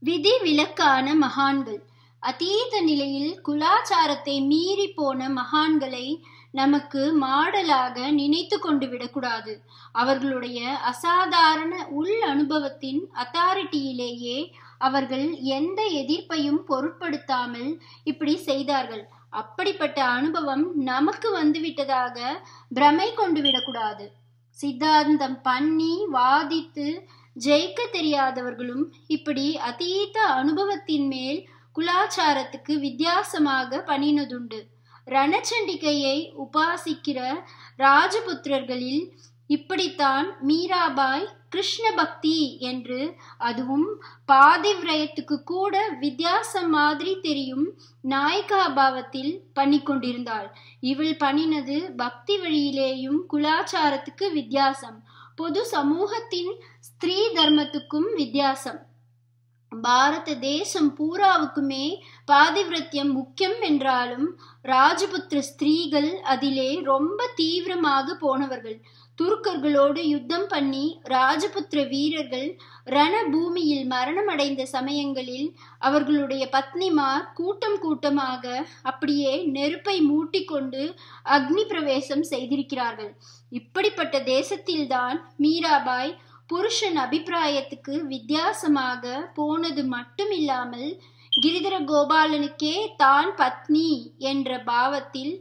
விதி விலக்கான மகான்கள் அதீத நிலையில் குலாச்சாரத்தை மீறி போன மகான்களை நமக்கு மாடலாக நினைத்து கொண்டு விடக்கூடாது அவர்களுடைய அசாதாரண உள் அனுபவத்தின் அத்தாரிட்டியிலேயே அவர்கள் எந்த எதிர்ப்பையும் பொருட்படுத்தாமல் இப்படி செய்தார்கள் அப்படிப்பட்ட அனுபவம் நமக்கு வந்துவிட்டதாக பிரமை கொண்டு விடக்கூடாது சித்தாந்தம் பண்ணி வாதித்து ஜெயிக்க தெரியாதவர்களும் இப்படி அதீத அனுபவத்தின் மேல் குலாச்சாரத்துக்கு வித்தியாசமாக பண்ணினதுண்டு ரணச்சண்டிகையை உபாசிக்கிற ராஜபுத்திரர்களில் இப்படித்தான் மீராபாய் கிருஷ்ண பக்தி என்று அதுவும் பாதிவிரயத்துக்கு கூட வித்தியாசம் மாதிரி தெரியும் நாயகா பாவத்தில் பண்ணி கொண்டிருந்தாள் இவள் பண்ணினது பக்தி வழியிலேயும் குலாச்சாரத்துக்கு வித்தியாசம் பொது சமூகத்தின் ஸ்திரீ தர்மத்துக்கும் வித்தியாசம் பாரத தேசம் பூராவுக்குமே பாதிவிரத்தியம் முக்கியம் என்றாலும் ராஜபுத்திர ஸ்திரீகள் அதிலே ரொம்ப தீவிரமாக போனவர்கள் துருக்கர்களோடு யுத்தம் பண்ணி ராஜபுத்திர வீரர்கள் ரணபூமியில் மரணமடைந்த சமயங்களில் அவர்களுடைய பத்னிமார் கூட்டம் கூட்டமாக அப்படியே நெருப்பை மூட்டிக்கொண்டு அக்னி பிரவேசம் செய்திருக்கிறார்கள் இப்படிப்பட்ட தேசத்தில்தான் மீராபாய் புருஷன் அபிப்பிராயத்துக்கு வித்தியாசமாக போனது மட்டும் இல்லாமல் கிரிதர கோபாலனுக்கே தான் பத்னி என்ற பாவத்தில்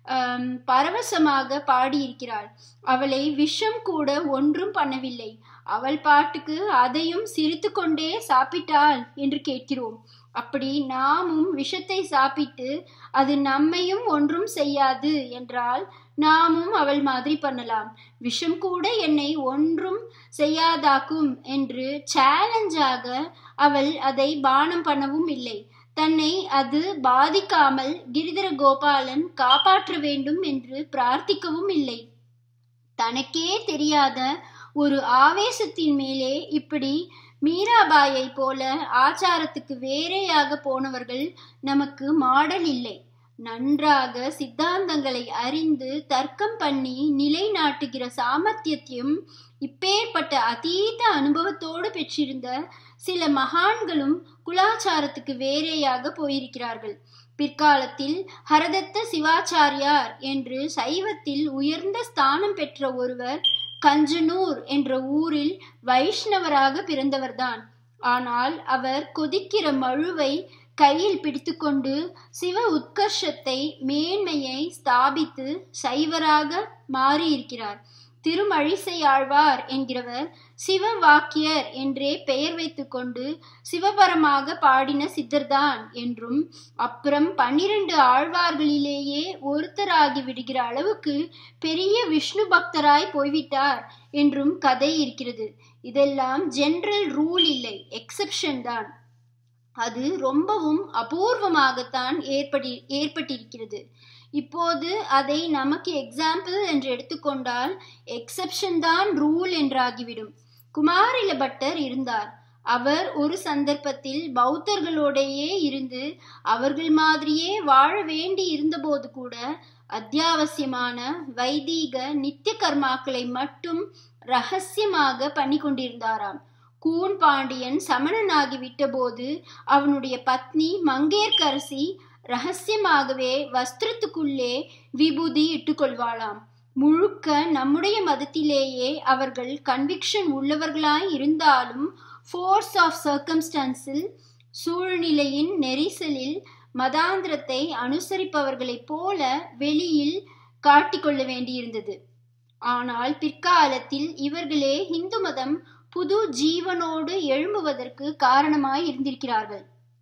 பரவசமாக பாடியிருக்கிறாள் அவளை விஷம் கூட ஒன்றும் பண்ணவில்லை அவள் பாட்டுக்கு அதையும் சிரித்து கொண்டே சாப்பிட்டாள் என்று கேட்கிறோம் அப்படி நாமும் விஷத்தை சாப்பிட்டு அது நம்மையும் ஒன்றும் செய்யாது என்றால் நாமும் அவள் மாதிரி பண்ணலாம் விஷம் கூட என்னை ஒன்றும் செய்யாதாக்கும் என்று சேலஞ்சாக அவள் அதை பானம் பண்ணவும் இல்லை தன்னை அது பாதிக்காமல் கிரிதர கோபாலன் காப்பாற்ற வேண்டும் என்று பிரார்த்திக்கவும் இல்லை தனக்கே தெரியாத ஒரு ஆவேசத்தின் மேலே இப்படி மீராபாயை போல ஆச்சாரத்துக்கு வேறையாக போனவர்கள் நமக்கு மாடல் இல்லை நன்றாக சித்தாந்தங்களை அறிந்து தர்க்கம் பண்ணி நிலைநாட்டுகிற சாமர்த்தியத்தையும் இப்பேற்பட்ட அதீத அனுபவத்தோடு பெற்றிருந்த சில மகான்களும் குலாச்சாரத்துக்கு வேறையாக போயிருக்கிறார்கள் பிற்காலத்தில் ஹரதத்த சிவாச்சாரியார் என்று சைவத்தில் உயர்ந்த ஸ்தானம் பெற்ற ஒருவர் கஞ்சனூர் என்ற ஊரில் வைஷ்ணவராக பிறந்தவர்தான் ஆனால் அவர் கொதிக்கிற மழுவை கையில் பிடித்துக்கொண்டு சிவ உத்கர்ஷத்தை மேன்மையை ஸ்தாபித்து சைவராக மாறியிருக்கிறார் திருமழிசையாழ்வார் என்கிறவர் சிவ வாக்கியர் என்றே பெயர் வைத்துக்கொண்டு சிவபரமாக பாடின சித்தர்தான் என்றும் அப்புறம் பன்னிரண்டு ஆழ்வார்களிலேயே ஒருத்தராகி விடுகிற அளவுக்கு பெரிய விஷ்ணு பக்தராய் போய்விட்டார் என்றும் கதை இருக்கிறது இதெல்லாம் ஜெனரல் ரூல் இல்லை எக்ஸப்ஷன் தான் அது ரொம்பவும் அபூர்வமாகத்தான் ஏற்படி ஏற்பட்டிருக்கிறது இப்போது அதை நமக்கு எக்ஸாம்பிள் என்று எடுத்துக்கொண்டால் எக்ஸப்ஷன் தான் ரூல் என்றாகிவிடும் குமாரில பட்டர் இருந்தார் அவர் ஒரு சந்தர்ப்பத்தில் பௌத்தர்களோடையே இருந்து அவர்கள் மாதிரியே வாழ வேண்டி இருந்தபோது கூட அத்தியாவசியமான வைதீக நித்திய கர்மாக்களை மட்டும் ரகசியமாக பண்ணி கொண்டிருந்தாராம் கூன் பாண்டியன் சமணனாகி விட்டபோது அவனுடைய பத்னி மங்கையர்க்கரசி ரகசியமாகவே வஸ்திரத்துக்குள்ளே விபூதி இட்டுக்கொள்வாளாம் முழுக்க நம்முடைய மதத்திலேயே அவர்கள் கன்விக்ஷன் உள்ளவர்களாய் இருந்தாலும் ஃபோர்ஸ் ஆஃப் சர்க்கம்ஸ்டான்ஸில் சூழ்நிலையின் நெரிசலில் மதாந்திரத்தை அனுசரிப்பவர்களைப் போல வெளியில் காட்டிக்கொள்ள வேண்டியிருந்தது ஆனால் பிற்காலத்தில் இவர்களே இந்து மதம் புது ஜீவனோடு எழும்புவதற்கு காரணமாய் இருந்திருக்கிறார்கள்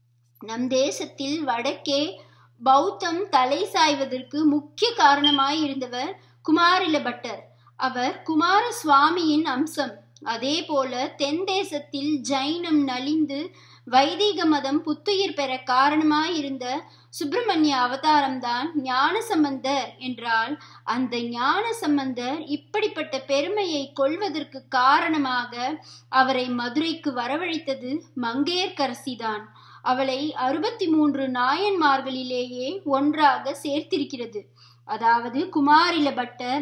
நம் தேசத்தில் வடக்கே பௌத்தம் தலை சாய்வதற்கு முக்கிய காரணமாய் இருந்தவர் குமாரில பட்டர் அவர் குமார சுவாமியின் அம்சம் அதே போல தென் தேசத்தில் ஜைனம் நலிந்து வைதிக மதம் புத்துயிர் பெற காரணமாயிருந்த சுப்பிரமணிய அவதாரம்தான் ஞான சம்பந்தர் என்றால் அந்த ஞான சம்பந்தர் இப்படிப்பட்ட பெருமையை கொள்வதற்கு காரணமாக அவரை மதுரைக்கு வரவழைத்தது மங்கையர்க்கரசிதான் அவளை அறுபத்தி மூன்று நாயன்மார்களிலேயே ஒன்றாக சேர்த்திருக்கிறது அதாவது குமாரில பட்டர்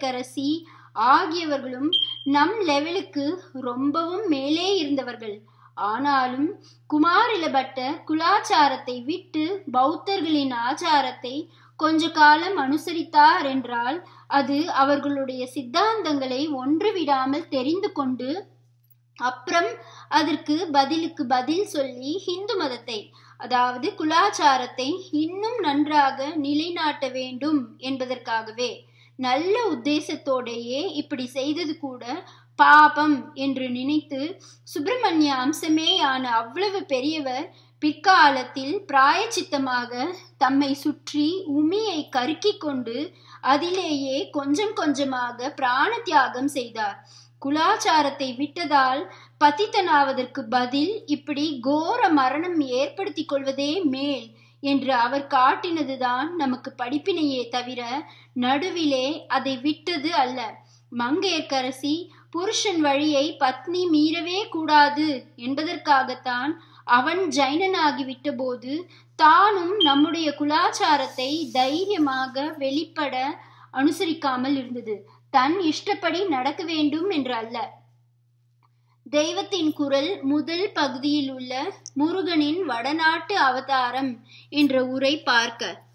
மங்கையர்க்கரசி ஆகியவர்களும் நம் லெவலுக்கு ரொம்பவும் மேலே இருந்தவர்கள் ஆனாலும் குமாரிலபட்ட குலாச்சாரத்தை விட்டு பௌத்தர்களின் ஆச்சாரத்தை கொஞ்ச காலம் அனுசரித்தார் என்றால் அது அவர்களுடைய சித்தாந்தங்களை ஒன்றுவிடாமல் தெரிந்து கொண்டு அப்புறம் அதற்கு பதிலுக்கு பதில் சொல்லி ஹிந்து மதத்தை அதாவது குலாச்சாரத்தை இன்னும் நன்றாக நிலைநாட்ட வேண்டும் என்பதற்காகவே நல்ல உத்தேசத்தோடையே இப்படி செய்தது கூட பாபம் என்று நினைத்து சுப்பிரமணிய அம்சமேயான அவ்வளவு பெரியவர் பிற்காலத்தில் பிராயச்சித்தமாக தம்மை சுற்றி உமியை கருக்கிக் கொண்டு அதிலேயே கொஞ்சம் கொஞ்சமாக பிராண தியாகம் செய்தார் குலாச்சாரத்தை விட்டதால் பதித்தனாவதற்கு பதில் இப்படி கோர மரணம் ஏற்படுத்தி கொள்வதே மேல் என்று அவர் காட்டினதுதான் நமக்கு படிப்பினையே தவிர நடுவிலே அதை விட்டது அல்ல மங்கையர்க்கரசி புருஷன் வழியை பத்னி மீறவே கூடாது என்பதற்காகத்தான் அவன் ஜைனனாகிவிட்ட போது தானும் நம்முடைய குலாச்சாரத்தை தைரியமாக வெளிப்பட அனுசரிக்காமல் இருந்தது தன் இஷ்டப்படி நடக்க வேண்டும் என்று அல்ல தெய்வத்தின் குரல் முதல் பகுதியில் உள்ள முருகனின் வடநாட்டு அவதாரம் என்ற உரை பார்க்க